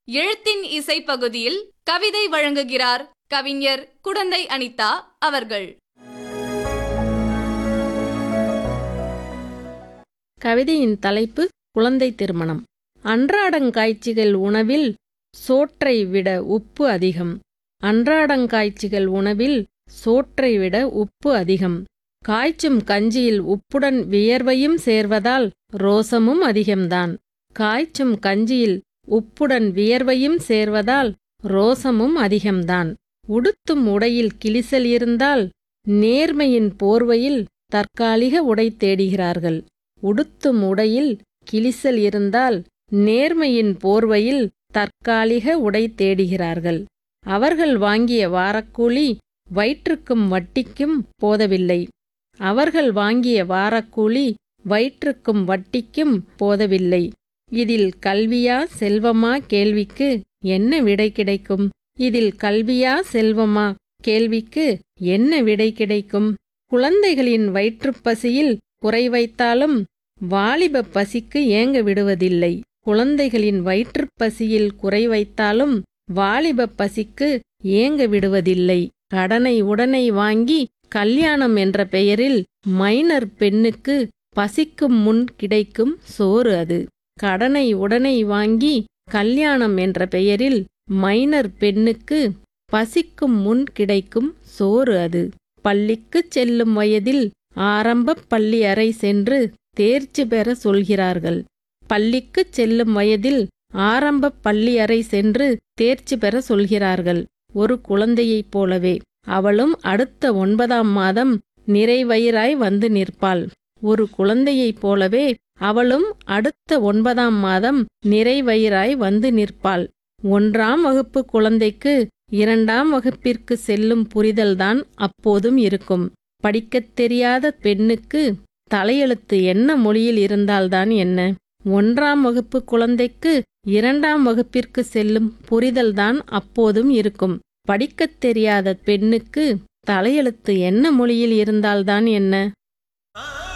எழுத்தின் இசை பகுதியில் கவிதை வழங்குகிறார் கவிஞர் குடந்தை அனிதா அவர்கள் கவிதையின் தலைப்பு குழந்தை திருமணம் அன்றாடங்காய்ச்சிகள் உணவில் சோற்றை விட உப்பு அதிகம் அன்றாடங்காய்ச்சிகள் உணவில் சோற்றை விட உப்பு அதிகம் காய்ச்சும் கஞ்சியில் உப்புடன் வியர்வையும் சேர்வதால் ரோசமும் அதிகம்தான் காய்ச்சும் கஞ்சியில் உப்புடன் வியர்வையும் சேர்வதால் ரோசமும் அதிகம்தான் உடுத்தும் உடையில் கிழிசல் இருந்தால் நேர்மையின் போர்வையில் தற்காலிக உடை தேடுகிறார்கள் உடுத்தும் உடையில் கிழிசல் இருந்தால் நேர்மையின் போர்வையில் தற்காலிக உடை தேடுகிறார்கள் அவர்கள் வாங்கிய வாரக்கூலி வயிற்றுக்கும் வட்டிக்கும் போதவில்லை அவர்கள் வாங்கிய வாரக்கூலி வயிற்றுக்கும் வட்டிக்கும் போதவில்லை இதில் கல்வியா செல்வமா கேள்விக்கு என்ன விடை கிடைக்கும் இதில் கல்வியா செல்வமா கேள்விக்கு என்ன விடை கிடைக்கும் குழந்தைகளின் வயிற்றுப்பசியில் குறை வைத்தாலும் வாலிப பசிக்கு ஏங்க விடுவதில்லை குழந்தைகளின் வயிற்றுப்பசியில் குறை வைத்தாலும் வாலிப பசிக்கு ஏங்க விடுவதில்லை கடனை உடனை வாங்கி கல்யாணம் என்ற பெயரில் மைனர் பெண்ணுக்கு பசிக்கும் முன் கிடைக்கும் சோறு அது கடனை உடனை வாங்கி கல்யாணம் என்ற பெயரில் மைனர் பெண்ணுக்கு பசிக்கும் முன் கிடைக்கும் சோறு அது பள்ளிக்குச் செல்லும் வயதில் ஆரம்பப் பள்ளி அறை சென்று தேர்ச்சி பெற சொல்கிறார்கள் பள்ளிக்குச் செல்லும் வயதில் ஆரம்பப் பள்ளி அறை சென்று தேர்ச்சி பெற சொல்கிறார்கள் ஒரு குழந்தையைப் போலவே அவளும் அடுத்த ஒன்பதாம் மாதம் நிறைவயிறாய் வந்து நிற்பாள் ஒரு குழந்தையைப் போலவே அவளும் அடுத்த ஒன்பதாம் மாதம் நிறைவயிறாய் வந்து நிற்பாள் ஒன்றாம் வகுப்பு குழந்தைக்கு இரண்டாம் வகுப்பிற்கு செல்லும் புரிதல்தான் அப்போதும் இருக்கும் படிக்கத் தெரியாத பெண்ணுக்கு தலையெழுத்து என்ன மொழியில் இருந்தால்தான் என்ன ஒன்றாம் வகுப்பு குழந்தைக்கு இரண்டாம் வகுப்பிற்கு செல்லும் புரிதல்தான் அப்போதும் இருக்கும் படிக்கத் தெரியாத பெண்ணுக்கு தலையெழுத்து என்ன மொழியில் இருந்தால்தான் என்ன